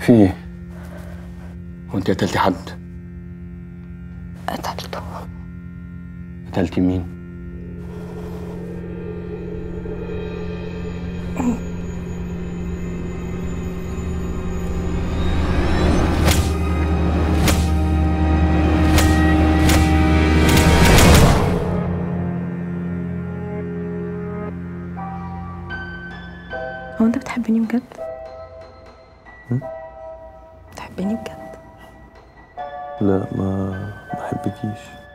في ايه؟ هو انت قتلتي حد؟ قتلته قتلتي مين؟ هو انت بتحبني بجد؟ بتحبني بجد؟ لا ما بحبكيش